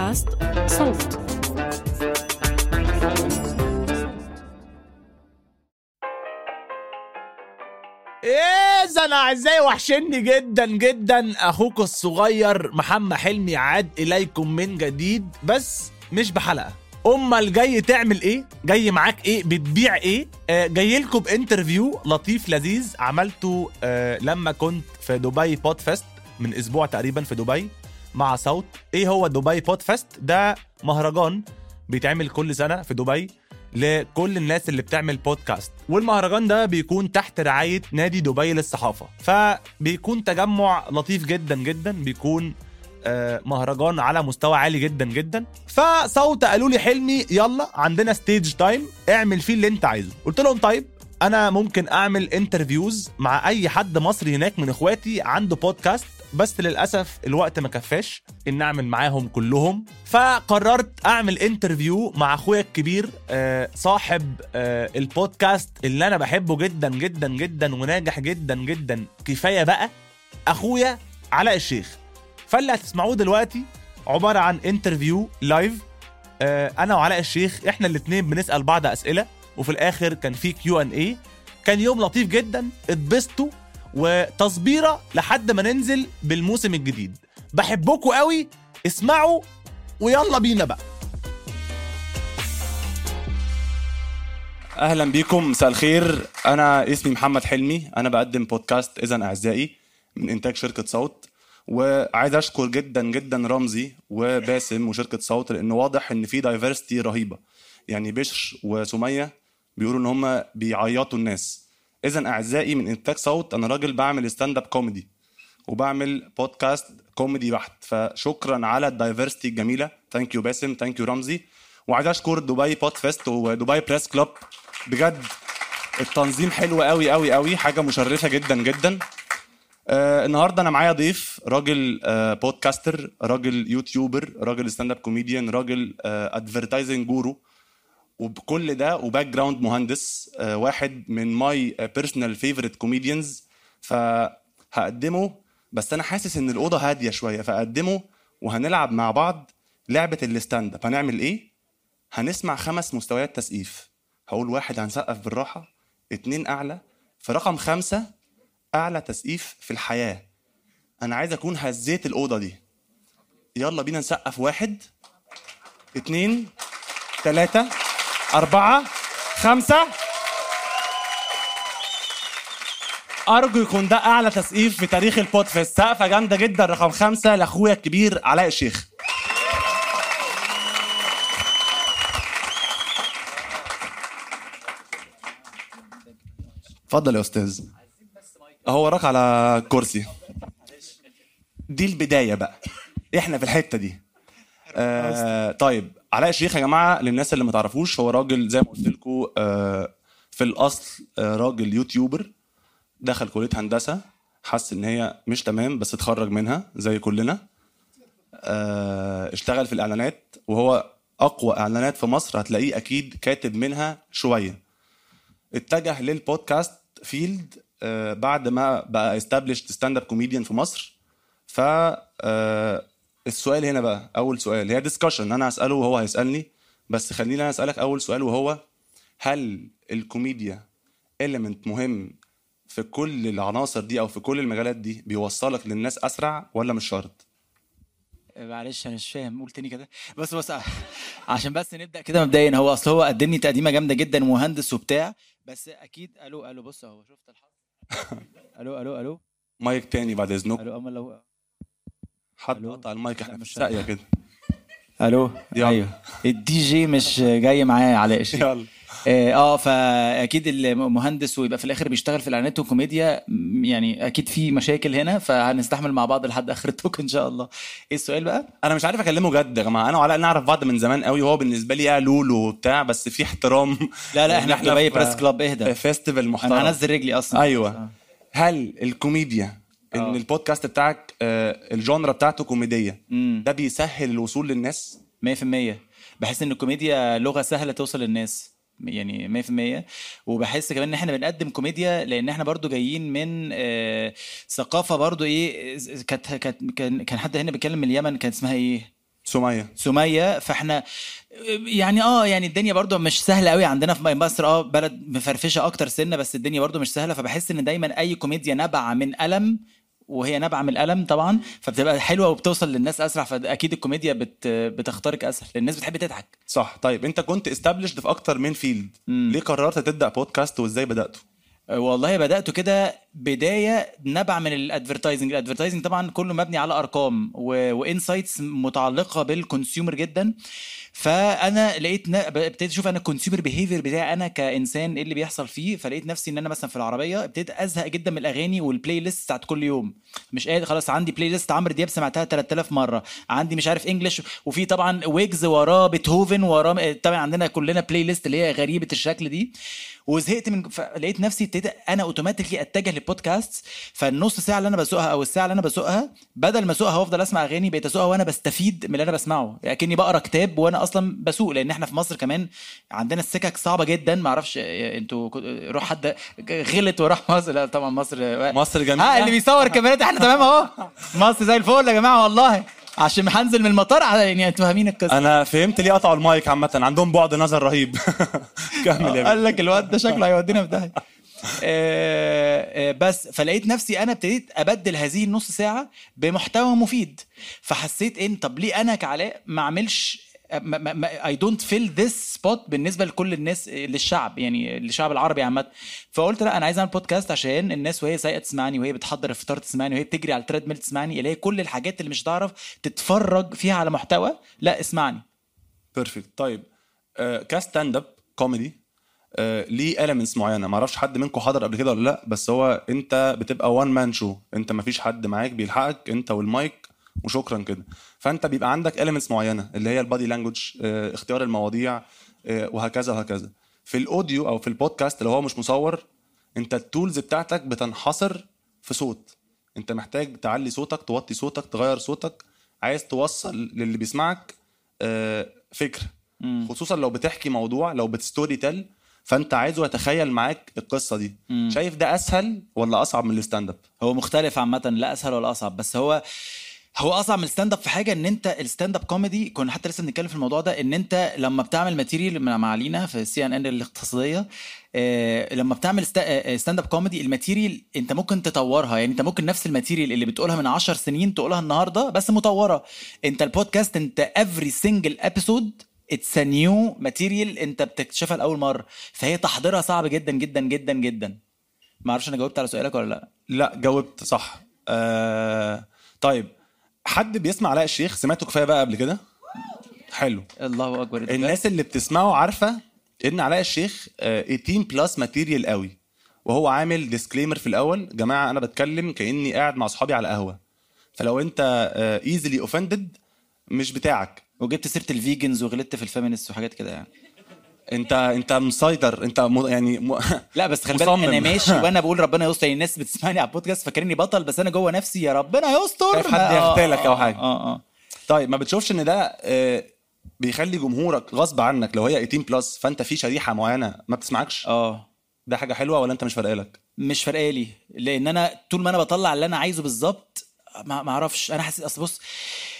بودكاست صوت إذا أنا أعزائي وحشني جدا جدا أخوك الصغير محمد حلمي عاد إليكم من جديد بس مش بحلقة أمال جاي تعمل إيه؟ جاي معاك إيه؟ بتبيع إيه؟ آه جاي لكم بانترفيو لطيف لذيذ عملته آه لما كنت في دبي بود فيست من أسبوع تقريبا في دبي مع صوت إيه هو دبي بود فيست؟ ده مهرجان بيتعمل كل سنة في دبي لكل الناس اللي بتعمل بودكاست والمهرجان ده بيكون تحت رعاية نادي دبي للصحافة فبيكون تجمع لطيف جدا جدا بيكون آه، مهرجان على مستوى عالي جدا جدا فصوت قالوا لي حلمي يلا عندنا ستيج تايم اعمل فيه اللي انت عايزه قلت لهم طيب انا ممكن اعمل انترفيوز مع اي حد مصري هناك من اخواتي عنده بودكاست بس للاسف الوقت ما كفاش ان اعمل معاهم كلهم فقررت اعمل انترفيو مع اخويا الكبير آه، صاحب آه، البودكاست اللي انا بحبه جدا جدا جدا وناجح جدا جدا كفايه بقى اخويا علاء الشيخ فاللي هتسمعوه دلوقتي عباره عن انترفيو لايف آه، انا وعلاء الشيخ احنا الاثنين بنسال بعض اسئله وفي الاخر كان في كيو ان اي كان يوم لطيف جدا اتبسطوا وتصبيره لحد ما ننزل بالموسم الجديد بحبكم قوي اسمعوا ويلا بينا بقى اهلا بيكم مساء الخير انا اسمي محمد حلمي انا بقدم بودكاست اذا اعزائي من انتاج شركه صوت وعايز اشكر جدا جدا رمزي وباسم وشركه صوت لانه واضح ان في دايفرستي رهيبه يعني بشر وسميه بيقولوا ان هم بيعيطوا الناس اذا اعزائي من انتاج صوت انا راجل بعمل ستاند اب كوميدي وبعمل بودكاست كوميدي بحت فشكرا على الدايفرستي الجميله ثانك يو باسم ثانك يو رمزي وعايز اشكر دبي بود فيست ودبي بريس كلوب بجد التنظيم حلو قوي قوي قوي حاجه مشرفه جدا جدا آه النهارده انا معايا ضيف راجل آه بودكاستر راجل يوتيوبر راجل ستاند اب كوميديان راجل آه ادفرتايزنج جورو وبكل ده وباك جراوند مهندس آه واحد من ماي بيرسونال فيفورت كوميديانز فهقدمه بس انا حاسس ان الاوضه هاديه شويه فاقدمه وهنلعب مع بعض لعبه الستاند اب هنعمل ايه هنسمع خمس مستويات تسقيف هقول واحد هنسقف بالراحه اتنين اعلى في رقم خمسة اعلى تسقيف في الحياه انا عايز اكون هزيت الاوضه دي يلا بينا نسقف واحد اتنين تلاتة أربعة خمسة أرجو يكون ده أعلى تسقيف في تاريخ البودفيست سقفة جامدة جدا رقم خمسة لأخويا الكبير علاء الشيخ اتفضل يا أستاذ أهو وراك على كرسي دي البداية بقى احنا في الحتة دي آه طيب علاء الشيخ يا جماعه للناس اللي ما تعرفوش هو راجل زي ما قلت لكم آه في الاصل آه راجل يوتيوبر دخل كليه هندسه حس ان هي مش تمام بس اتخرج منها زي كلنا آه اشتغل في الاعلانات وهو اقوى اعلانات في مصر هتلاقيه اكيد كاتب منها شويه اتجه للبودكاست فيلد آه بعد ما بقى استابليشد ستاند اب كوميديان في مصر ف آه السؤال هنا بقى اول سؤال هي ديسكشن انا هساله وهو هيسالني بس خليني انا اسالك اول سؤال وهو هل الكوميديا element مهم في كل العناصر دي او في كل المجالات دي بيوصلك للناس اسرع ولا مش شرط معلش انا مش فاهم قول تاني كده بص بص عشان بس نبدا كده مبدئيا هو اصل هو قدم لي تقديمه جامده جدا مهندس وبتاع بس اكيد الو الو بص اهو شفت الحظ الو الو الو مايك تاني بعد اذنك الو اما لو حد ألو؟ قطع المايك احنا لا، في مش الساقيه كده الو يلا. ايوه الدي جي مش جاي معايا علاء الشيخ يلا اه آه، فاكيد المهندس ويبقى في الاخر بيشتغل في الاعلانات والكوميديا م، يعني اكيد في مشاكل هنا فهنستحمل مع بعض لحد اخر التوك ان شاء الله ايه السؤال بقى انا مش عارف اكلمه جد يا جماعه انا وعلاء نعرف بعض من زمان قوي وهو بالنسبه لي يا لولو وبتاع بس في احترام لا لا احنا إن في دبي بريس كلاب اهدى فيستيفال محترم انا هنزل رجلي اصلا ايوه هل الكوميديا ان آه. البودكاست بتاعك آه، الجونرا بتاعته كوميديه امم ده بيسهل الوصول للناس 100% بحس ان الكوميديا لغه سهله توصل للناس يعني 100% وبحس كمان ان احنا بنقدم كوميديا لان احنا برضو جايين من آه، ثقافه برضو ايه كانت كانت كان كان حد هنا بيتكلم من اليمن كان اسمها ايه سميه سميه فاحنا يعني اه يعني الدنيا برضو مش سهله قوي عندنا في مصر اه بلد مفرفشه اكتر سنه بس الدنيا برضو مش سهله فبحس ان دايما اي كوميديا نابعه من الم وهي نابعه من الالم طبعا فبتبقى حلوه وبتوصل للناس اسرع فاكيد الكوميديا بت بتخترق اسهل لان الناس بتحب تضحك صح طيب انت كنت استابلشد في اكتر من فيلد مم. ليه قررت تبدا بودكاست وازاي بداته والله بدأته كده بداية نبع من الادفرتايزنج الادفرتايزنج طبعا كله مبني على ارقام وانسايتس متعلقة بالكونسيومر جدا فانا لقيت ن... ابتديت اشوف انا الكونسيومر بيهيفير بتاعي انا كانسان ايه اللي بيحصل فيه فلقيت نفسي ان انا مثلا في العربيه ابتديت ازهق جدا من الاغاني والبلاي ليست بتاعت كل يوم مش قادر خلاص عندي بلاي ليست عمرو دياب سمعتها 3000 مره عندي مش عارف انجلش وفي طبعا ويجز وراه بيتهوفن وراه طبعا عندنا كلنا بلاي ليست اللي هي غريبه الشكل دي وزهقت من فلقيت نفسي ابتديت انا اوتوماتيكلي اتجه للبودكاست فالنص ساعه اللي انا بسوقها او الساعه اللي انا بسوقها بدل ما اسوقها وافضل اسمع اغاني بقيت اسوقها وانا بستفيد من اللي انا بسمعه يعني كاني بقرا كتاب وانا اصلا بسوق لان احنا في مصر كمان عندنا السكك صعبه جدا ما اعرفش انتوا روح حد غلط وراح مصر لا طبعا مصر مصر جميله ها اللي بيصور كاميرات احنا تمام اهو مصر زي الفل يا جماعه والله عشان هنزل من المطار يعني انتوا فاهمين القصه انا فهمت ليه قطعوا المايك عامه عندهم بعد نظر رهيب كمل يا قال لك الواد ده شكله هيودينا في داهيه بس فلقيت نفسي انا ابتديت ابدل هذه النص ساعه بمحتوى مفيد فحسيت ان طب ليه انا كعلاء ما اعملش اي دونت فيل ذس سبوت بالنسبه لكل الناس للشعب يعني للشعب العربي عامه فقلت لا انا عايز اعمل بودكاست عشان الناس وهي سايقه تسمعني وهي بتحضر الفطار تسمعني وهي بتجري على التريد ميل تسمعني اللي هي كل الحاجات اللي مش هتعرف تتفرج فيها على محتوى لا اسمعني بيرفكت طيب آه كاستاند اب كوميدي آه ليه elements معينه ما اعرفش حد منكم حضر قبل كده ولا لا بس هو انت بتبقى وان مان شو انت ما فيش حد معاك بيلحقك انت والمايك وشكرا كده فانت بيبقى عندك elements معينه اللي هي البادي لانجوج اه اختيار المواضيع اه وهكذا وهكذا في الاوديو او في البودكاست لو هو مش مصور انت التولز بتاعتك بتنحصر في صوت انت محتاج تعلي صوتك توطي صوتك تغير صوتك عايز توصل للي بيسمعك اه فكره مم. خصوصا لو بتحكي موضوع لو بتستوري تيل فانت عايزه يتخيل معاك القصه دي مم. شايف ده اسهل ولا اصعب من الستاند اب هو مختلف عامة لا اسهل ولا اصعب بس هو هو اصعب من الستاند اب في حاجه ان انت الستاند اب كوميدي كنا حتى لسه بنتكلم في الموضوع ده ان انت لما بتعمل ماتيريال مع لينا في السي ان ان الاقتصاديه آه لما بتعمل ستاند اب كوميدي الماتيريال انت ممكن تطورها يعني انت ممكن نفس الماتيريال اللي بتقولها من 10 سنين تقولها النهارده بس مطوره انت البودكاست انت افري سنجل ابيسود اتس ا نيو ماتيريال انت بتكتشفها لاول مره فهي تحضيرها صعب جدا جدا جدا جدا ما اعرفش انا جاوبت على سؤالك ولا لا لا جاوبت صح آه... طيب حد بيسمع علاء الشيخ سمعته كفايه بقى قبل كده حلو الله اكبر الناس اللي بتسمعه عارفه ان علاء الشيخ آه، 18 بلس ماتيريال قوي وهو عامل ديسكليمر في الاول جماعه انا بتكلم كاني قاعد مع اصحابي على قهوه فلو انت ايزلي اوفندد مش بتاعك وجبت سيره الفيجنز وغلطت في الفيمينست وحاجات كده يعني انت انت مسيطر انت م... يعني م... لا بس خلي بالك مصمم. انا ماشي وانا بقول ربنا يستر يعني الناس بتسمعني على البودكاست فاكريني بطل بس انا جوه نفسي يا ربنا يستر خايف حد آه، يغتالك أو آه، حاجة. اه اه طيب ما بتشوفش ان ده آه، بيخلي جمهورك غصب عنك لو هي 18 بلس فانت في شريحه معينه ما بتسمعكش اه ده حاجه حلوه ولا انت مش فارقه لك مش فارقالي لان انا طول ما انا بطلع اللي انا عايزه بالظبط ما ما اعرفش انا حاسس اصل بص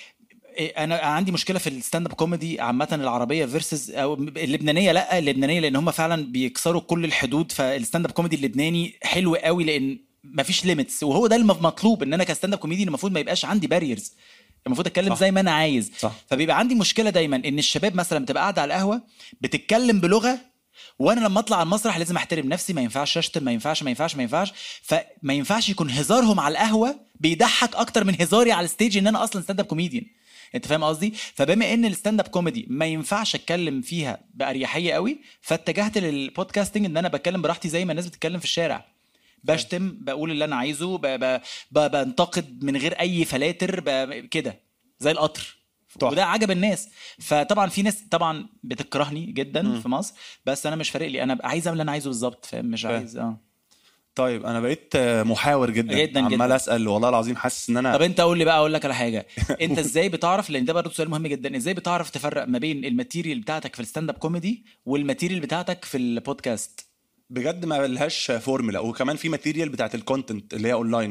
إيه، انا عندي مشكله في الستاند اب كوميدي عامه العربيه فيرسز او اللبنانيه لا اللبنانيه لان هم فعلا بيكسروا كل الحدود فالستاند اب كوميدي اللبناني حلو قوي لان مفيش ليميتس وهو ده المطلوب ان انا كستاند اب كوميدي المفروض ما يبقاش عندي باريرز المفروض اتكلم صح. زي ما انا عايز صح. فبيبقى عندي مشكله دايما ان الشباب مثلا بتبقى قاعده على القهوه بتتكلم بلغه وانا لما اطلع على المسرح لازم احترم نفسي ما ينفعش اشتم ما ينفعش ما ينفعش ما ينفعش فما ينفعش يكون هزارهم على القهوه بيضحك اكتر من هزاري على الستيج ان انا اصلا ستاند اب كوميديان انت فاهم قصدي فبما ان الستاند اب كوميدي ما ينفعش اتكلم فيها باريحيه قوي فاتجهت للبودكاستنج ان انا بتكلم براحتي زي ما الناس بتتكلم في الشارع بشتم بقول اللي انا عايزه ب... ب... ب... بنتقد من غير اي فلاتر ب... كده زي القطر تحفة. وده عجب الناس فطبعا في ناس طبعا بتكرهني جدا مم. في مصر بس انا مش فارق لي انا عايز اعمل اللي انا عايزه بالظبط فاهم مش فاهم. عايز اه طيب انا بقيت آه، محاور جدا جداً عمال جداً. اسال والله العظيم حاسس ان انا طب انت قول لي بقى اقول لك على حاجه انت ازاي بتعرف لان ده برضه سؤال مهم جدا ازاي بتعرف تفرق ما بين الماتيريال بتاعتك في الستاند اب كوميدي والماتيريال بتاعتك في البودكاست بجد ما لهاش فورمولا وكمان في ماتيريال بتاعت الكونتنت اللي هي اونلاين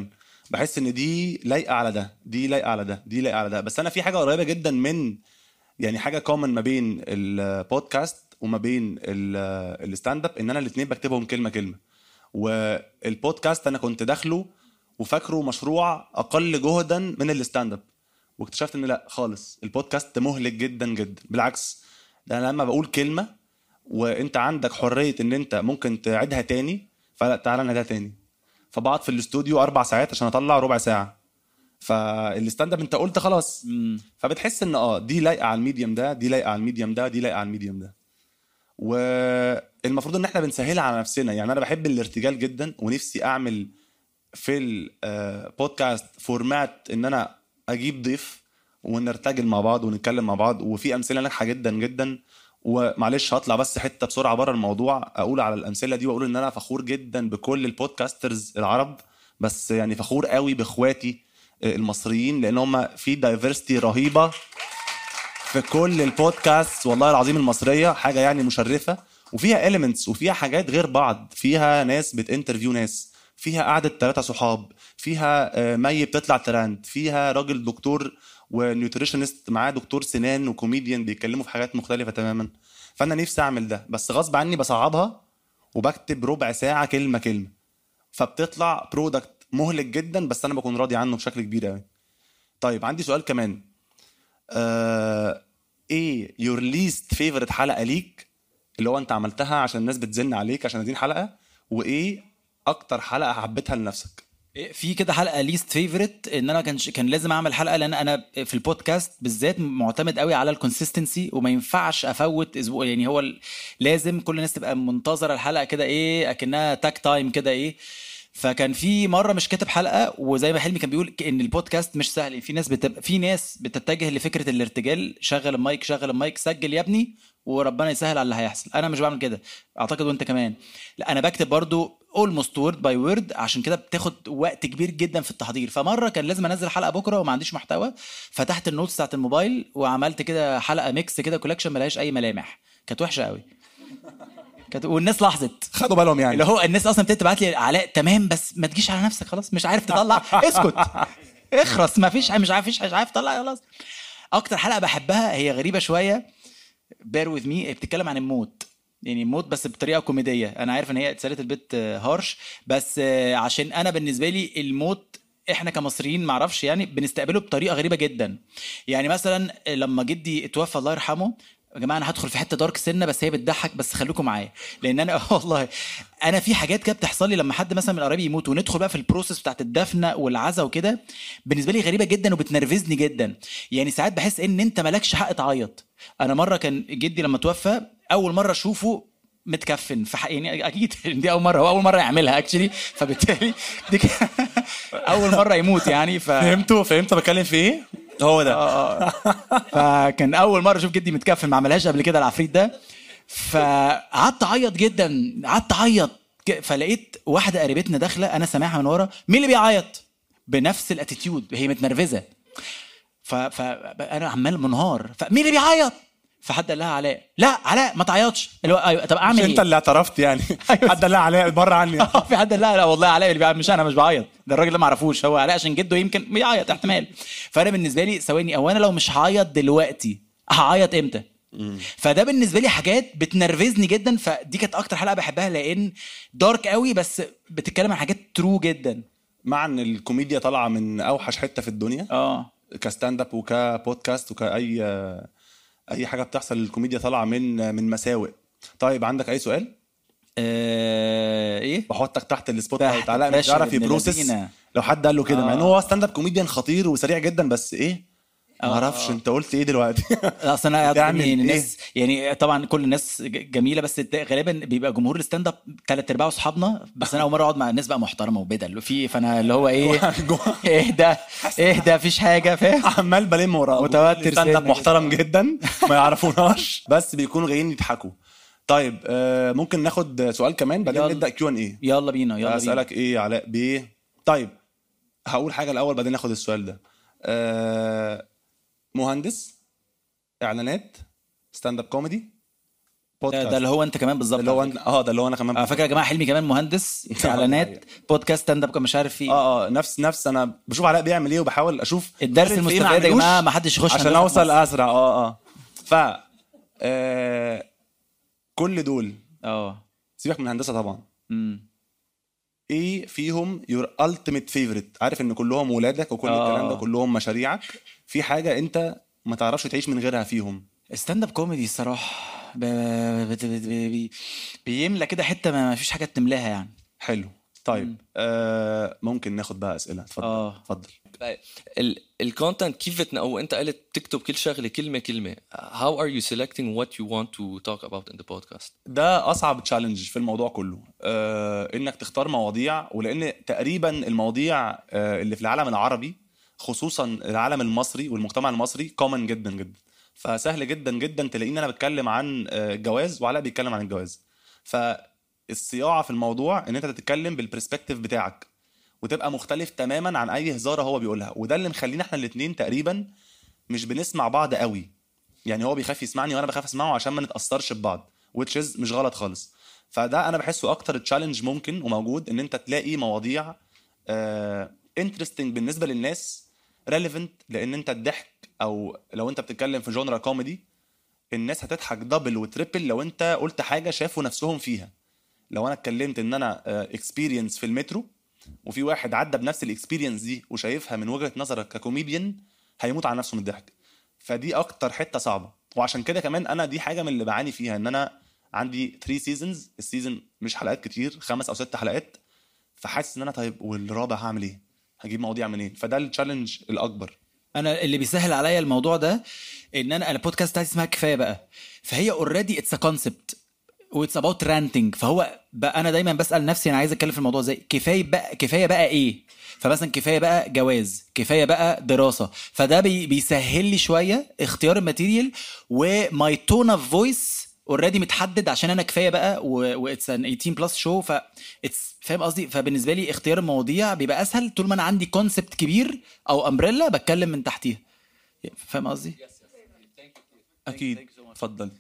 بحس ان دي لايقه على ده دي لايقه على ده دي لايقه على ده بس انا في حاجه قريبه جدا من يعني حاجه كومن ما بين البودكاست وما بين ال- الستاند اب ان انا الاثنين بكتبهم كلمه كلمه والبودكاست انا كنت داخله وفاكره مشروع اقل جهدا من الستاند اب واكتشفت ان لا خالص البودكاست مهلك جدا جدا بالعكس ده انا لما بقول كلمه وانت عندك حريه ان انت ممكن تعيدها تاني فلا تعالى نعيدها تاني فبقعد في الاستوديو اربع ساعات عشان اطلع ربع ساعه فالستاند اب انت قلت خلاص مم. فبتحس ان اه دي لايقه على الميديم ده دي لايقه على الميديم ده دي لايقه على الميديم ده والمفروض ان احنا بنسهلها على نفسنا يعني انا بحب الارتجال جدا ونفسي اعمل في البودكاست فورمات ان انا اجيب ضيف ونرتجل مع بعض ونتكلم مع بعض وفي امثله ناجحه جدا جدا ومعلش هطلع بس حته بسرعه بره الموضوع اقول على الامثله دي واقول ان انا فخور جدا بكل البودكاسترز العرب بس يعني فخور قوي باخواتي المصريين لان هم في دايفرستي رهيبه في كل البودكاست والله العظيم المصريه حاجه يعني مشرفه وفيها اليمنتس وفيها حاجات غير بعض فيها ناس بتنترفيو ناس فيها قعده ثلاثه صحاب فيها آه، مي بتطلع ترند فيها راجل دكتور ونيوتريشنست معاه دكتور سنان وكوميديان بيتكلموا في حاجات مختلفه تماما فانا نفسي اعمل ده بس غصب عني بصعبها وبكتب ربع ساعه كلمه كلمه فبتطلع برودكت مهلك جدا بس انا بكون راضي عنه بشكل كبير قوي طيب عندي سؤال كمان آه ايه يور ليست فيفورت حلقه ليك اللي هو انت عملتها عشان الناس بتزن عليك عشان عايزين حلقه وايه اكتر حلقه حبيتها لنفسك إيه، في كده حلقه ليست فيفورت ان انا كان كان لازم اعمل حلقه لان انا في البودكاست بالذات معتمد قوي على الكونسيستنسي وما ينفعش افوت اسبوع يعني هو ال- لازم كل الناس تبقى منتظره الحلقه كده ايه اكنها تاك تايم كده ايه فكان في مره مش كاتب حلقه وزي ما حلمي كان بيقول ان البودكاست مش سهل يعني في ناس بتبقى في ناس بتتجه لفكره الارتجال شغل المايك شغل المايك سجل يا ابني وربنا يسهل على اللي هيحصل انا مش بعمل كده اعتقد وانت كمان لا انا بكتب برضو اولموست وورد باي وورد عشان كده بتاخد وقت كبير جدا في التحضير فمره كان لازم انزل حلقه بكره وما عنديش محتوى فتحت النوتس بتاعت الموبايل وعملت كده حلقه ميكس كده كولكشن ملهاش اي ملامح كانت وحشه قوي كانت والناس لاحظت خدوا بالهم يعني اللي هو الناس اصلا ابتدت تبعت لي علاء تمام بس ما تجيش على نفسك خلاص مش عارف تطلع اسكت اخرس ما فيش مش عارف مش عارف تطلع خلاص اكتر حلقه بحبها هي غريبه شويه بير وذ مي بتتكلم عن الموت يعني الموت بس بطريقه كوميديه انا عارف ان هي اتسالت البيت هارش بس آه، عشان انا بالنسبه لي الموت احنا كمصريين معرفش يعني بنستقبله بطريقه غريبه جدا يعني مثلا لما جدي اتوفى الله يرحمه يا جماعه انا هدخل في حته دارك سنه بس هي بتضحك بس خليكم معايا لان انا والله انا في حاجات كده بتحصل لي لما حد مثلا من قرايبي يموت وندخل بقى في البروسيس بتاعت الدفنه والعزا وكده بالنسبه لي غريبه جدا وبتنرفزني جدا يعني ساعات بحس ان انت مالكش حق تعيط انا مره كان جدي لما توفى اول مره اشوفه متكفن في حق يعني اكيد دي اول مره هو اول مره يعملها اكشلي فبالتالي دي ك- اول مره يموت يعني ف فهمتوا فهمتوا بتكلم في ايه هو ده اه اه فكان اول مره اشوف جدي متكفن ما عملهاش قبل كده العفريت ده فقعدت اعيط جدا قعدت اعيط ك- فلقيت واحده قريبتنا داخله انا سامعها من ورا مين اللي بيعيط بنفس الاتيتيود هي متنرفزه ف... فانا عمال منهار فمين اللي بيعيط فحد قال لها علاء لا علاء ما تعيطش اللي هو ايوه طب اعمل مش ايه انت اللي اعترفت يعني أيوة. حد قال لها علاء بره عني اه في حد لا لا والله علاء اللي بيعيط مش انا مش بعيط ده الراجل ده ما اعرفوش هو علاء عشان جده يمكن بيعيط احتمال فانا بالنسبه لي ثواني او انا لو مش هعيط دلوقتي هعيط امتى فده بالنسبه لي حاجات بتنرفزني جدا فدي كانت اكتر حلقه بحبها لان دارك قوي بس بتتكلم عن حاجات ترو جدا مع ان الكوميديا طالعه من اوحش حته في الدنيا اه كستاند اب وكبودكاست وكاي اي حاجه بتحصل الكوميديا طالعه من من مساوئ طيب عندك اي سؤال آه، ايه بحطك تحت السبوت تحت لايت علاء مش pressure هيعرف ابن يبروسس الذين. لو حد قال له كده مع آه. ان هو ستاند اب كوميديان خطير وسريع جدا بس ايه ما اعرفش انت قلت ايه دلوقتي اصل انا تعمل يعني إيه؟ الناس يعني طبعا كل الناس ج- جميله بس الت- غالبا بيبقى جمهور الستاند اب ثلاث ارباعه اصحابنا بس انا اول مره اقعد مع الناس بقى محترمه وبدل في فانا اللي هو ايه ايه ده ايه ده مفيش حاجه فاهم عمال بلم وراه متوتر ستاند اب سنة محترم جدا ما يعرفوناش بس بيكونوا جايين يضحكوا طيب آه ممكن ناخد سؤال كمان بعدين يلا. نبدا كيو ان ايه يلا بينا يلا بينا اسالك ايه يا علاء بيه طيب هقول حاجه الاول بعدين ناخد السؤال ده آه مهندس اعلانات ستاند اب كوميدي ده, ده اللي هو انت كمان بالظبط اللي هو على أنا- فكرة. اه ده اللي هو انا كمان على فكره يا جماعه حلمي كمان مهندس اعلانات بودكاست ستاند اب مش عارف فيه اه اه نفس نفس انا بشوف علاء بيعمل ايه وبحاول اشوف الدرس عارف إيه ما المستفاد يا عملوش جماعه ما حدش يخش عشان هندسة في اوصل مصر. اسرع اه اه ف آه كل دول اه سيبك من الهندسه طبعا امم ايه فيهم يور التيميت فيفورت عارف ان كلهم ولادك وكل آه. الكلام ده كلهم مشاريعك في حاجه انت ما تعرفش تعيش من غيرها فيهم ستاند اب كوميدي الصراحه ب... بت- بت- بي... بيملى كده حته ما ما فيش حاجه تملاها يعني حلو طيب آه ممكن ناخد بقى اسئله اتفضل آه. اتفضل الكونتنت كيف بتنقو انت قلت تكتب كل شغله كلمه كلمه how are you selecting what you want to talk about in the podcast ده اصعب تشالنج في الموضوع كله آه انك تختار مواضيع ولان تقريبا المواضيع آه اللي في العالم العربي خصوصا العالم المصري والمجتمع المصري كومن جدا جدا فسهل جدا جدا تلاقيني انا بتكلم عن آه، الجواز وعلاء بيتكلم عن الجواز فالصياعه في الموضوع ان انت تتكلم بالبرسبكتيف بتاعك وتبقى مختلف تماما عن اي هزاره هو بيقولها وده اللي مخلينا احنا الاثنين تقريبا مش بنسمع بعض قوي يعني هو بيخاف يسمعني وانا بخاف اسمعه عشان ما نتاثرش ببعض which is مش غلط خالص فده انا بحسه اكتر تشالنج ممكن وموجود ان انت تلاقي مواضيع انترستنج بالنسبه للناس ريليفنت لان انت الضحك او لو انت بتتكلم في جونرا كوميدي الناس هتضحك دبل وتريبل لو انت قلت حاجه شافوا نفسهم فيها لو انا اتكلمت ان انا اكسبيرينس في المترو وفي واحد عدى بنفس الاكسبيرينس دي وشايفها من وجهه نظرك ككوميديان هيموت على نفسه من الضحك فدي اكتر حته صعبه وعشان كده كمان انا دي حاجه من اللي بعاني فيها ان انا عندي 3 سيزونز السيزون مش حلقات كتير خمس او ست حلقات فحاسس ان انا طيب والرابع هعمل ايه هجيب مواضيع منين فده التشالنج الاكبر انا اللي بيسهل عليا الموضوع ده ان انا البودكاست بتاعتي اسمها كفايه بقى فهي اوريدي اتس ا كونسبت واتس اباوت رانتنج فهو بقى انا دايما بسال نفسي انا عايز اتكلم في الموضوع ازاي كفايه بقى كفايه بقى ايه فمثلا كفايه بقى جواز كفايه بقى دراسه فده بي بيسهل لي شويه اختيار الماتيريال وماي تون اوف فويس اوريدي متحدد عشان انا كفايه بقى واتس ان 18 بلس شو ف اتس فاهم قصدي فبالنسبه لي اختيار المواضيع بيبقى اسهل طول ما انا عندي كونسبت كبير او امبريلا بتكلم من تحتيها فاهم قصدي؟ اكيد اتفضل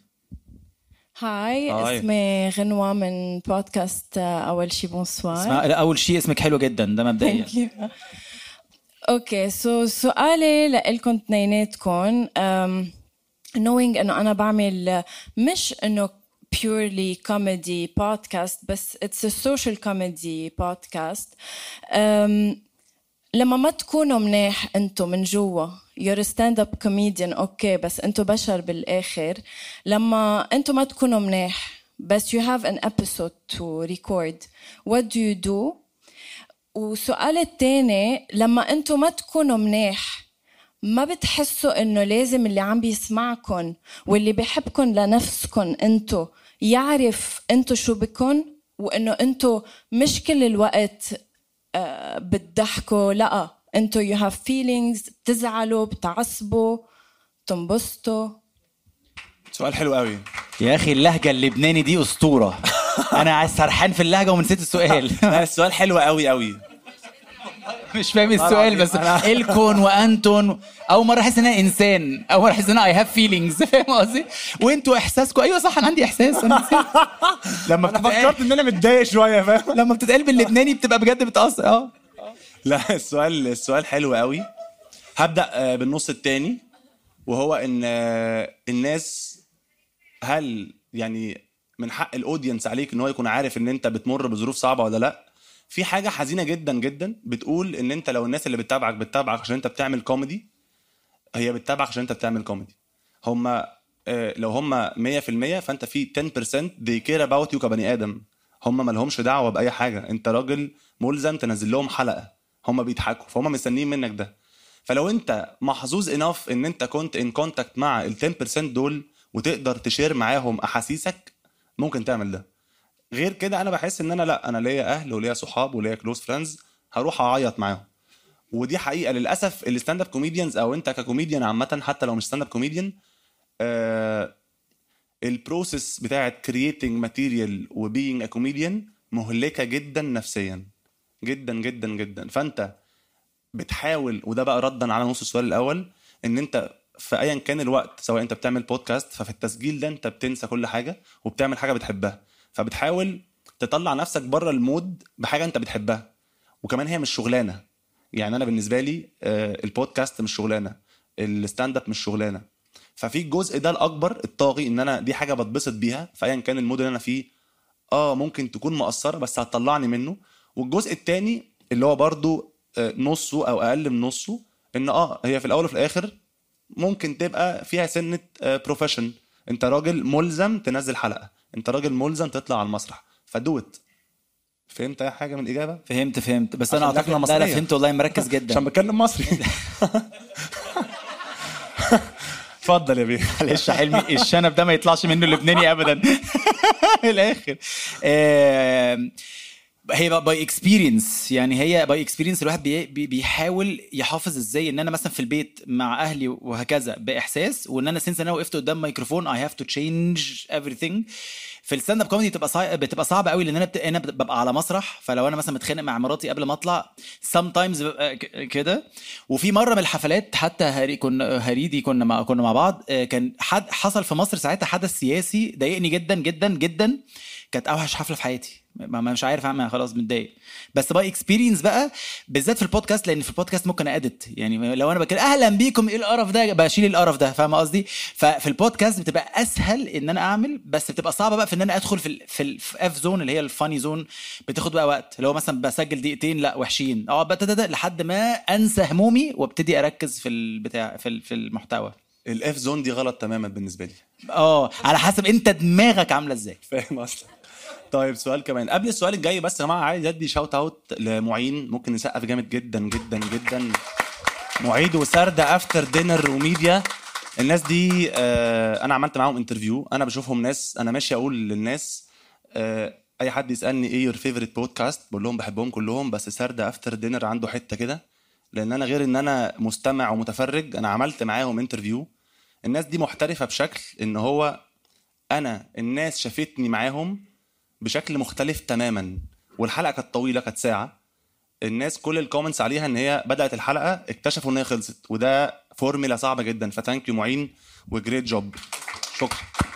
هاي هاي. اسمي غنوة من بودكاست آه، أول شي بونسوار اسمع لا اول شيء اسمك حلو جدا ده مبدئيا Thank you. اوكي سو سؤالي لإلكم اثنيناتكم um, knowing انه انا بعمل مش انه purely comedy podcast بس it's a social comedy podcast um, لما ما تكونوا مناح انتم من جوا you're a stand up comedian اوكي بس انتم بشر بالاخر لما انتم ما تكونوا مناح بس you have an episode to record what do you do وسؤال التاني لما انتم ما تكونوا مناح ما بتحسوا انه لازم اللي عم بيسمعكم واللي بيحبكم لنفسكم انتو يعرف انتو شو بكن وانه انتو مش كل الوقت آه، بتضحكوا لا انتو you have feelings بتزعلوا بتعصبوا بتنبسطوا سؤال حلو قوي يا اخي اللهجه اللبناني دي اسطوره انا عايز سرحان في اللهجه ونسيت السؤال لا، السؤال حلو قوي قوي مش فاهم السؤال بس الكون وانتون اول مره احس ان انا انسان اول مره احس ان انا اي هاف فيلينجز فاهم قصدي وانتوا احساسكم ايوه صح انا عندي احساس انا نسيت. لما انا بتتقال فكرت ان انا متضايق شويه فاهم لما بتتقال باللبناني بتبقى بجد بتاثر اه لا السؤال السؤال حلو قوي هبدا آه، بالنص التاني وهو ان آه، الناس هل يعني من حق الاودينس عليك ان هو يكون عارف ان انت بتمر بظروف صعبه ولا لا في حاجه حزينه جدا جدا بتقول ان انت لو الناس اللي بتتابعك بتتابعك عشان انت بتعمل كوميدي هي بتتابعك عشان انت بتعمل كوميدي هم لو هم 100% فانت في 10% they care about you كبني ادم هم ما لهمش دعوه باي حاجه انت راجل ملزم تنزل لهم حلقه هم بيضحكوا فهم مستنيين منك ده فلو انت محظوظ انف ان انت كنت ان كونتاكت مع ال 10% دول وتقدر تشير معاهم احاسيسك ممكن تعمل ده غير كده انا بحس ان انا لا انا ليا اهل وليا صحاب وليا كلوز فريندز هروح اعيط معاهم ودي حقيقه للاسف الستاند اب كوميديانز او انت ككوميديان عامه حتى لو مش ستاند اب كوميديان آه البروسيس بتاعت كرييتنج ماتيريال وبينج ا كوميديان مهلكه جدا نفسيا جدا جدا جدا فانت بتحاول وده بقى ردا على نص السؤال الاول ان انت في ايا كان الوقت سواء انت بتعمل بودكاست ففي التسجيل ده انت بتنسى كل حاجه وبتعمل حاجه بتحبها فبتحاول تطلع نفسك بره المود بحاجه انت بتحبها وكمان هي مش شغلانه يعني انا بالنسبه لي آه، البودكاست مش شغلانه الستاند اب مش شغلانه ففي الجزء ده الاكبر الطاغي ان انا دي حاجه بتبسط بيها فايا كان المود اللي انا فيه اه ممكن تكون مقصره بس هتطلعني منه والجزء التاني اللي هو برضو آه، نصه او اقل من نصه ان اه هي في الاول وفي الاخر ممكن تبقى فيها سنه بروفيشن انت راجل ملزم تنزل حلقه انت راجل ملزم تطلع على المسرح فدوت فهمت اي حاجه من الاجابه فهمت فهمت بس عشان انا اللكنة اعتقد لا لا مصرية. فهمت والله مركز جدا عشان بتكلم مصري اتفضل يا بيه معلش يا حلمي الشنب ده ما يطلعش منه لبناني ابدا الاخر آم، هي باي اكسبيرينس يعني هي باي اكسبيرينس الواحد بي بي- بيحاول يحافظ ازاي ان انا مثلا في البيت مع اهلي وهكذا باحساس وان انا سنس ان انا وقفت قدام ميكروفون اي هاف تو تشينج everything في الستاند اب كوميدي بتبقى صعب بتبقى صعبه قوي لان انا بت... انا ببقى على مسرح فلو انا مثلا متخانق مع مراتي قبل ما اطلع sometimes ببقى ك- كده وفي مره من الحفلات حتى هري كنا هريدي كنا مع كنا مع بعض آه، كان حد حصل في مصر ساعتها حدث سياسي ضايقني جدا جدا جدا كانت اوحش حفله في حياتي ما ما- مش عارف اعمل خلاص متضايق بس باي اكسبيرينس بقى بالذات في البودكاست لان في البودكاست ممكن ادت يعني لو انا بتكلم اهلا بيكم ايه القرف ده بشيل القرف ده فاهم قصدي ففي البودكاست بتبقى اسهل ان انا اعمل بس بتبقى صعبه بقى في ان انا ادخل في ال في الاف زون اللي هي الفاني زون بتاخد بقى وقت لو مثلا بسجل دقيقتين لا وحشين اقعد بقى تدد- لحد ما انسى همومي وابتدي اركز في البتاع في ال- في المحتوى الاف زون دي غلط تماما بالنسبه لي اه على حسب انت دماغك عامله ازاي فاهم اصلا طيب سؤال كمان قبل السؤال الجاي بس يا جماعه عايز ادي شاوت اوت لمعين ممكن نسقف جامد جدا جدا جدا معيد وسردة افتر دينر وميديا الناس دي آه انا عملت معاهم انترفيو انا بشوفهم ناس انا ماشي اقول للناس آه اي حد يسالني ايه يور فيفورت بودكاست بقول لهم بحبهم كلهم بس سردة افتر دينر عنده حته كده لان انا غير ان انا مستمع ومتفرج انا عملت معاهم انترفيو الناس دي محترفه بشكل ان هو انا الناس شافتني معاهم بشكل مختلف تماما والحلقه كانت طويله كانت ساعه الناس كل الكومنتس عليها ان هي بدات الحلقه اكتشفوا ان هي خلصت وده فورميلا صعبه جدا فثانك يو معين وجريت جوب شكرا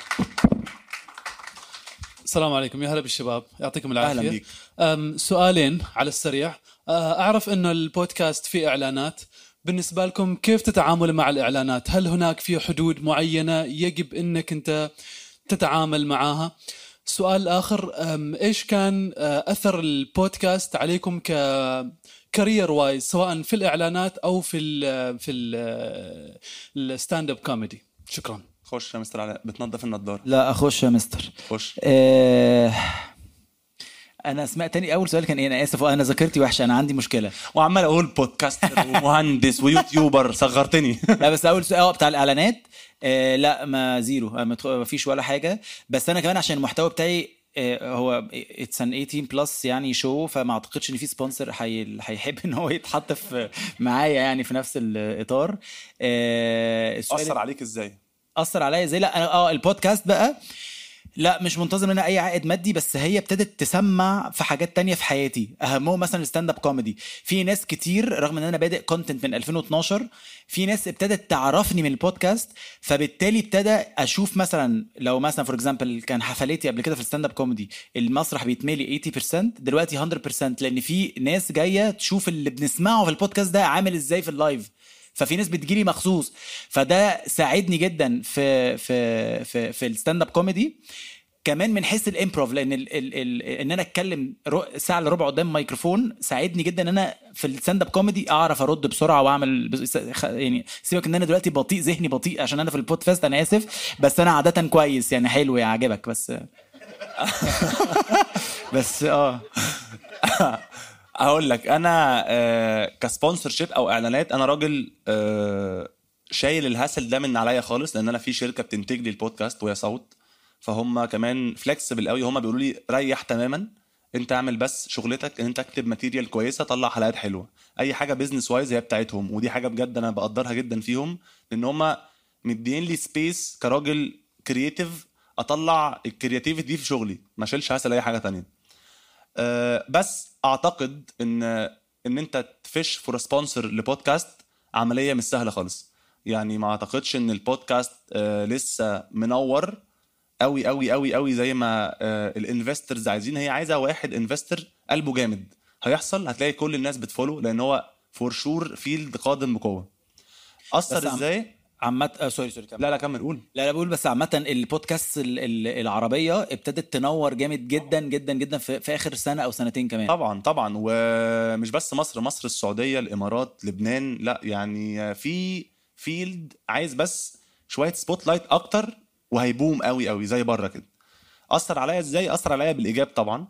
السلام عليكم يا هلا بالشباب يعطيكم العافيه أهلا بيك. أم سؤالين على السريع أه، اعرف انه البودكاست فيه اعلانات بالنسبه لكم كيف تتعاملوا مع الاعلانات هل هناك في حدود معينه يجب انك انت تتعامل معاها السؤال الاخر أم، ايش كان أه، اثر البودكاست عليكم ك كارير وايز سواء في الاعلانات او في ال في ال الستاند اب كوميدي شكرا خش يا مستر علاء بتنظف النضاره لا اخش يا مستر خش آه، انا سمعت تاني اول سؤال كان ايه انا اسف انا ذاكرتي وحشه انا عندي مشكله وعمال اقول بودكاستر ومهندس ويوتيوبر صغرتني لا بس اول سؤال اه بتاع الاعلانات آه لا ما زيرو آه، ما تخ- ما فيش ولا حاجه بس انا كمان عشان المحتوى بتاعي آه، هو اتس ان 18 بلس يعني شو فما اعتقدش ان في سبونسر هي- هيحب ان هو يتحط في معايا يعني في نفس الاطار آه، السؤال اثر عليك ازاي اثر عليا ازاي لا انا اه البودكاست بقى لا مش منتظر منها اي عائد مادي بس هي ابتدت تسمع في حاجات تانية في حياتي اهمهم مثلا الستاند اب كوميدي في ناس كتير رغم ان انا بادئ كونتنت من 2012 في ناس ابتدت تعرفني من البودكاست فبالتالي ابتدى اشوف مثلا لو مثلا فور اكزامبل كان حفلاتي قبل كده في الستاند اب كوميدي المسرح بيتملي 80% دلوقتي 100% لان في ناس جايه تشوف اللي بنسمعه في البودكاست ده عامل ازاي في اللايف ففي ناس بتجيلي مخصوص فده ساعدني جدا في في في, في الستاند اب كوميدي كمان من حيث الامبروف لان ال ال ال ان انا اتكلم رو- ساعه الا ربع قدام ميكروفون ساعدني جدا ان انا في الستاند اب كوميدي اعرف ارد بسرعه واعمل بس- خ- يعني سيبك ان انا دلوقتي بطيء ذهني بطيء عشان انا في البودكاست انا اسف بس انا عاده كويس يعني حلو يعجبك بس بس اه هقول لك انا آه، كسبونسر شيب او اعلانات انا راجل آه، شايل الهاسل ده من عليا خالص لان انا في شركه بتنتج لي البودكاست وهي صوت فهم كمان فلكسبل قوي هم بيقولوا لي ريح تماما انت اعمل بس شغلتك ان انت اكتب ماتيريال كويسه طلع حلقات حلوه اي حاجه بيزنس وايز هي بتاعتهم ودي حاجه بجد انا بقدرها جدا فيهم لان هم مدين لي سبيس كراجل كرييتيف اطلع الكرياتيفيتي دي في شغلي ما اشيلش هاسل اي حاجه تانية آه، بس اعتقد ان ان انت تفش فور سبونسر لبودكاست عمليه مش سهله خالص يعني ما اعتقدش ان البودكاست آه لسه منور قوي قوي قوي قوي زي ما آه الانفسترز عايزين هي عايزه واحد انفستر قلبه جامد هيحصل هتلاقي كل الناس بتفولو لان هو فور شور فيلد قادم بقوه بس اثر عم- ازاي عامة آه سوري سوري كمل. لا لا كمل قول لا لا بقول بس عامة البودكاست ال- ال- العربية ابتدت تنور جامد جدا جدا جدا في, في آخر سنة أو سنتين كمان طبعا طبعا ومش بس مصر مصر السعوديه الامارات لبنان لا يعني في فيلد عايز بس شويه سبوت لايت اكتر وهيبوم قوي قوي زي بره كده اثر عليا ازاي اثر عليا بالايجاب طبعا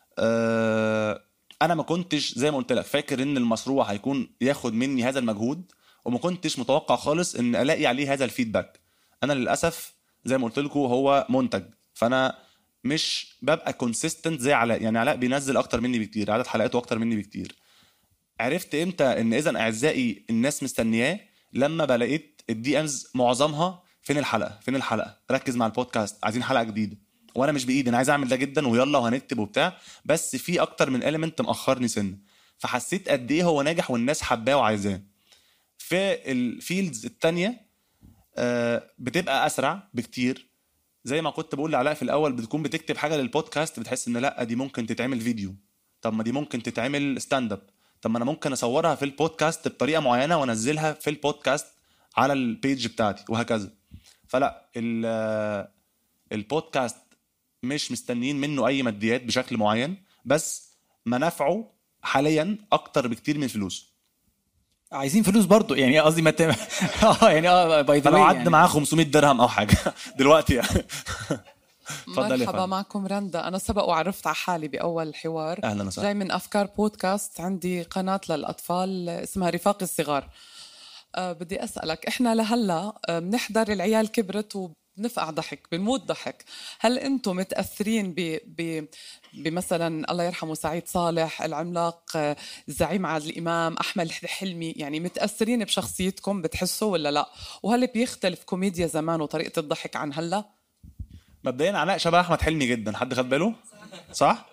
أه انا ما كنتش زي ما قلت لك فاكر ان المشروع هيكون ياخد مني هذا المجهود وما كنتش متوقع خالص ان الاقي عليه هذا الفيدباك انا للاسف زي ما قلت لكم هو منتج فانا مش ببقى كونسيستنت زي علاء يعني علاء بينزل اكتر مني بكتير عدد حلقاته اكتر مني بكتير عرفت امتى ان اذا اعزائي الناس مستنياه لما بلاقيت الدي امز معظمها فين الحلقه فين الحلقه ركز مع البودكاست عايزين حلقه جديده وانا مش بايدي انا عايز اعمل ده جدا ويلا وهنكتب وبتاع بس في اكتر من اليمنت مأخرني سنه فحسيت قد ايه هو ناجح والناس حباه وعايزاه في الفيلدز التانية آه، بتبقى اسرع بكتير زي ما كنت بقول لعلاء في الاول بتكون بتكتب حاجه للبودكاست بتحس ان لا دي ممكن تتعمل فيديو طب ما دي ممكن تتعمل ستاند اب طب ما انا ممكن اصورها في البودكاست بطريقه معينه وانزلها في البودكاست على البيج بتاعتي وهكذا فلا ال- البودكاست مش مستنيين منه اي ماديات بشكل معين بس منافعه حاليا اكتر بكتير من فلوسه عايزين فلوس برضو يعني قصدي ما ت... اه يعني اه باي ذا فلو عد معاه 500 درهم او حاجه دلوقتي يعني اتفضل يا مرحبا فندم. معكم رندا أنا سبق وعرفت على حالي بأول حوار أهلاً وسهلاً. جاي من أفكار بودكاست عندي قناة للأطفال اسمها رفاق الصغار أه بدي أسألك إحنا لهلا آه، بنحضر العيال كبرت وبنفقع ضحك بنموت ضحك هل أنتم متأثرين ب... ب... بمثلا الله يرحمه سعيد صالح العملاق آه، الزعيم عادل إمام أحمد حلمي يعني متأثرين بشخصيتكم بتحسوا ولا لا وهل بيختلف كوميديا زمان وطريقة الضحك عن هلا مبدئيا علاء شبه احمد حلمي جدا حد خد باله صح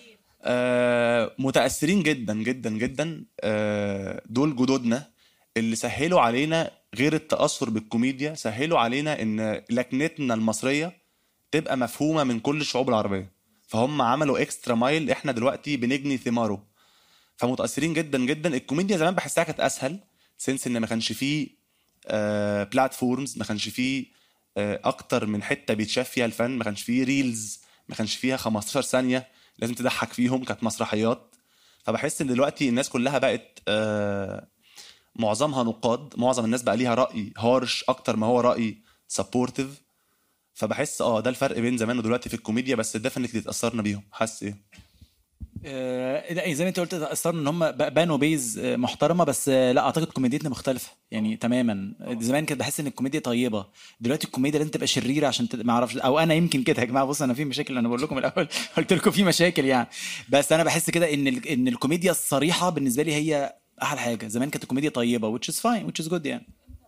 آه متاثرين جدا جدا جدا آه دول جدودنا اللي سهلوا علينا غير التاثر بالكوميديا سهلوا علينا ان لكنتنا المصريه تبقى مفهومه من كل الشعوب العربيه فهم عملوا اكسترا مايل احنا دلوقتي بنجني ثماره فمتاثرين جدا جدا الكوميديا زمان بحسها كانت اسهل سنس ان ما كانش فيه آه بلاتفورمز ما كانش فيه آه اكتر من حته بيتشاف فيها الفن ما كانش فيه ريلز ما كانش فيها 15 ثانيه لازم تضحك فيهم كانت مسرحيات فبحس ان دلوقتي الناس كلها بقت آه معظمها نقاد معظم الناس بقى ليها راي هارش اكتر ما هو راي سبورتيف فبحس اه ده الفرق بين زمان ودلوقتي في الكوميديا بس ديفنتلي اتاثرنا بيهم حاسس ايه آه، لا، زي ما انت قلت اصرنا ان هم بانوا بيز آه، محترمه بس آه، لا اعتقد كوميديتنا مختلفه يعني تماما زمان كنت بحس ان الكوميديا طيبه دلوقتي الكوميديا لازم تبقى شريره عشان تد... ما اعرفش او انا يمكن كده يا جماعه بص انا في مشاكل انا بقول لكم الاول قلت لكم في مشاكل يعني بس انا بحس كده ان ال... ان الكوميديا الصريحه بالنسبه لي هي احلى حاجه زمان كانت الكوميديا طيبه which is fine which is good يعني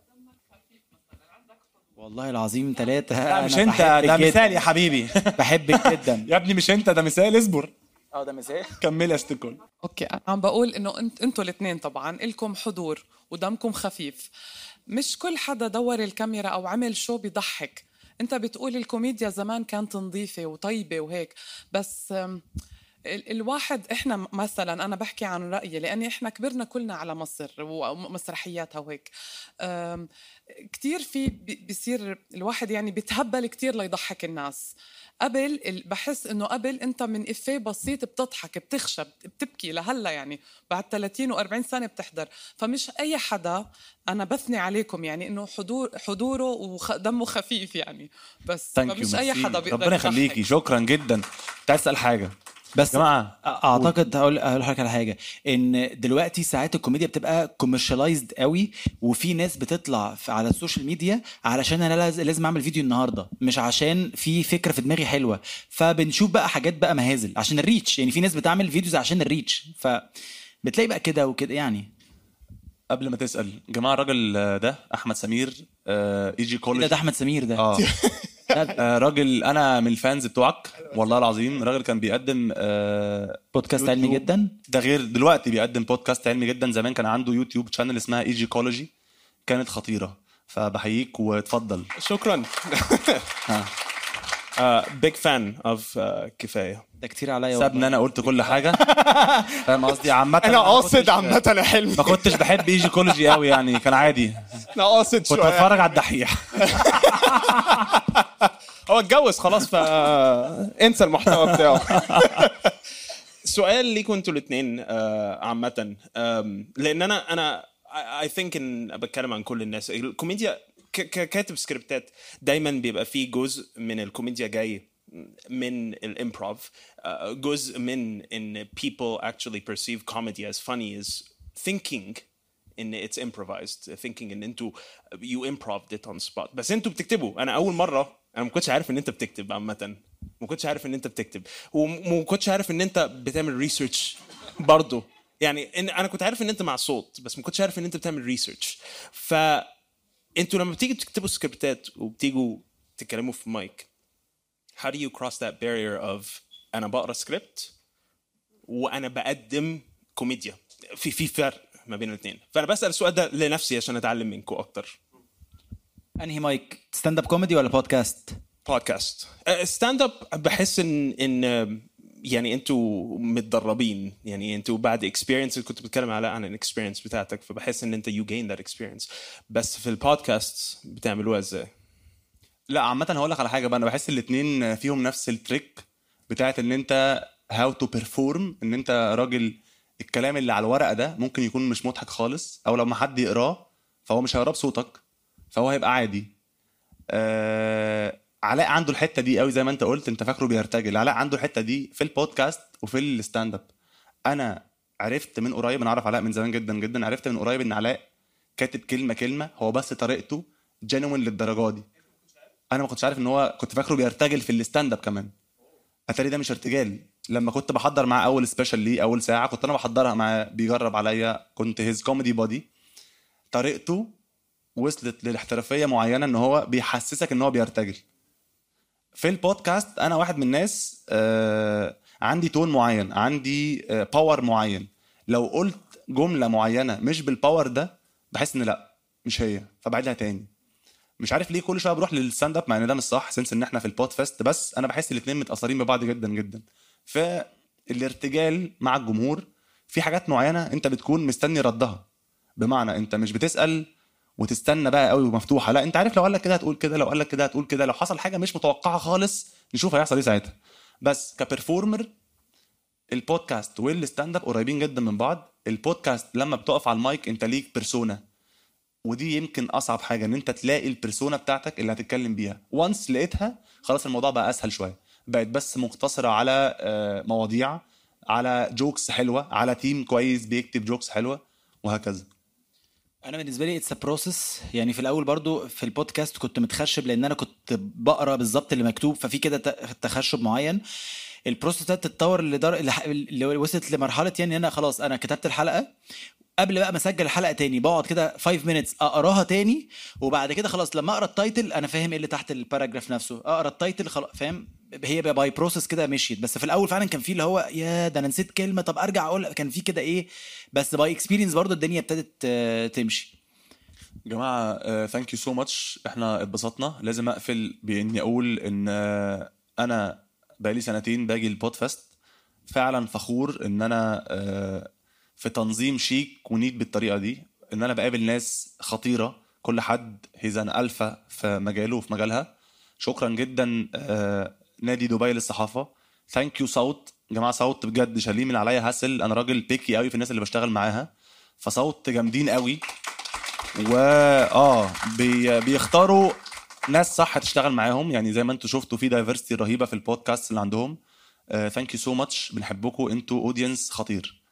والله العظيم ثلاثة لا مش انت ده مثال يا حبيبي بحبك جدا يا ابني مش انت ده مثال اصبر اه ده مثال كمل يا ستيكول اوكي انا عم بقول انه انت انتوا الاثنين طبعا الكم حضور ودمكم خفيف مش كل حدا دور الكاميرا او عمل شو بيضحك انت بتقول الكوميديا زمان كانت نظيفه وطيبه وهيك بس أم، ال- الواحد احنا م- مثلا انا بحكي عن رايي لاني احنا كبرنا كلنا على مصر ومسرحياتها وهيك أم، كتير في بي- بيصير الواحد يعني بيتهبل كتير ليضحك الناس قبل ال- بحس انه قبل انت من افيه بسيط بتضحك بتخشى بت- بتبكي لهلا يعني بعد 30 و40 سنه بتحضر فمش اي حدا انا بثني عليكم يعني انه حضور حضوره ودمه خفيف يعني بس ثانك فمش اي حدا بيقدر ربنا يخليكي يضحك. شكرا جدا كنت عايز اسال حاجه بس يا جماعه اعتقد هقول هقول لحضرتك على حاجه ان دلوقتي ساعات الكوميديا بتبقى كوميرشاليزد قوي وفي ناس بتطلع في- على السوشيال ميديا علشان انا لاز- لازم اعمل فيديو النهارده مش عشان في فكره في دماغي حلوه فبنشوف بقى حاجات بقى مهازل عشان الريتش يعني في ناس بتعمل فيديوز عشان الريتش فبتلاقي بقى كده وكده يعني قبل ما تسال جماعه الراجل ده احمد سمير آه، ايجي إيه ده, كولج ده احمد سمير ده اه آه، راجل انا من الفانز بتوعك والله العظيم راجل كان بيقدم آه، بودكاست علمي يوتيوب. جدا ده غير دلوقتي بيقدم بودكاست علمي جدا زمان كان عنده يوتيوب شانل اسمها ايجي كولوجي كانت خطيره فبحييك واتفضل شكرا بيج فان اوف كفايه ده كتير عليا سابني انا قلت كل حاجه فاهم قصدي عامه انا ما قاصد كنتش- عامه يا حلمي ما كنتش بحب ايجيكولوجي قوي يعني كان عادي انا قاصد كنت شويه بتفرج على الدحيح هو اتجوز خلاص ف انسى المحتوى بتاعه سؤال ليكم انتوا الاثنين عامة آم، لأن أنا أنا I think إن بتكلم عن كل الناس الكوميديا ك- ككاتب سكريبتات دايما بيبقى فيه جزء من الكوميديا جاي من الامبروف جزء من ان people actually perceive comedy as funny is thinking ان it's improvised thinking ان انتوا you improved it on spot بس انتوا بتكتبوا انا اول مره انا ما كنتش عارف ان انت بتكتب عامه ما كنتش عارف ان انت بتكتب وما كنتش عارف ان انت بتعمل ريسيرش برضه يعني إن انا كنت عارف ان انت مع صوت بس ما كنتش عارف ان انت بتعمل ريسيرش ف انتوا لما بتيجوا تكتبوا سكريبتات وبتيجوا تتكلموا في مايك how do you cross that barrier of انا بقرا سكريبت وانا بقدم كوميديا في في فرق ما بين الاثنين فانا بسال السؤال ده لنفسي عشان اتعلم منكم اكتر انهي مايك ستاند اب كوميدي ولا بودكاست بودكاست ستاند اب بحس ان ان يعني انتوا متدربين يعني انتوا بعد اكسبيرينس كنت بتكلم على عن الاكسبيرينس بتاعتك فبحس ان انت يو جين ذات اكسبيرينس بس في البودكاست بتعملوها ازاي؟ لا عامة هقول لك على حاجة بقى أنا بحس الاتنين فيهم نفس التريك بتاعت إن أنت هاو تو بيرفورم إن أنت راجل الكلام اللي على الورقة ده ممكن يكون مش مضحك خالص أو لما حد يقراه فهو مش هيقراه بصوتك فهو هيبقى عادي آه علاء عنده الحتة دي قوي زي ما أنت قلت أنت فاكره بيرتجل علاء عنده الحتة دي في البودكاست وفي الستاند اب أنا عرفت من قريب أنا أعرف علاء من زمان جدا جدا عرفت من قريب إن علاء كاتب كلمة كلمة هو بس طريقته جينوين للدرجة دي انا ما كنتش عارف ان هو كنت فاكره بيرتجل في الستاند اب كمان اتاري ده مش ارتجال لما كنت بحضر معاه اول سبيشال ليه اول ساعه كنت انا بحضرها معاه بيجرب عليا كنت هيز كوميدي بودي طريقته وصلت للاحترافيه معينه ان هو بيحسسك ان هو بيرتجل في البودكاست انا واحد من الناس آه عندي تون معين عندي آه باور معين لو قلت جمله معينه مش بالباور ده بحس ان لا مش هي فبعدها تاني مش عارف ليه كل شويه بروح للستاند اب مع ان ده مش صح سنس ان احنا في البود فيست بس انا بحس الاثنين متاثرين ببعض جدا جدا فالارتجال مع الجمهور في حاجات معينه انت بتكون مستني ردها بمعنى انت مش بتسال وتستنى بقى قوي ومفتوحه لا انت عارف لو قال لك كده هتقول كده لو قال لك كده هتقول كده لو حصل حاجه مش متوقعه خالص نشوف هيحصل ايه ساعتها بس كبرفورمر البودكاست والستاند اب قريبين جدا من بعض البودكاست لما بتقف على المايك انت ليك بيرسونا ودي يمكن اصعب حاجه ان انت تلاقي البرسونا بتاعتك اللي هتتكلم بيها وانس لقيتها خلاص الموضوع بقى اسهل شويه بقت بس مقتصره على آه، مواضيع على جوكس حلوه على تيم كويس بيكتب جوكس حلوه وهكذا انا بالنسبه لي اتس بروسس يعني في الاول برضو في البودكاست كنت متخشب لان انا كنت بقرا بالظبط اللي مكتوب ففي كده ت- تخشب معين البروسس ده تتطور لدر... لح- اللي وصلت لمرحله يعني انا خلاص انا كتبت الحلقه قبل بقى ما اسجل الحلقه تاني بقعد كده 5 minutes اقراها تاني وبعد كده خلاص لما اقرا التايتل انا فاهم ايه اللي تحت الباراجراف نفسه اقرا التايتل خلاص فاهم هي باي بروسس كده مشيت بس في الاول فعلا كان في اللي هو يا ده انا نسيت كلمه طب ارجع اقول كان في كده ايه بس باي اكسبيرينس برضو الدنيا ابتدت آه، تمشي جماعه ثانك يو سو ماتش احنا اتبسطنا لازم اقفل باني اقول ان آه، انا بقالي سنتين باجي البود فيست فعلا فخور ان انا آه، في تنظيم شيك ونيت بالطريقه دي ان انا بقابل ناس خطيره كل حد هيزان الفا في مجاله وفي مجالها شكرا جدا آه، نادي دبي للصحافه ثانك يو صوت جماعه صوت بجد شاليه من عليا هاسل انا راجل بيكي قوي في الناس اللي بشتغل معاها فصوت جامدين قوي و اه بي... بيختاروا ناس صح تشتغل معاهم يعني زي ما انتم شفتوا في دايفرستي رهيبه في البودكاست اللي عندهم ثانك يو سو ماتش بنحبكم انتوا اودينس خطير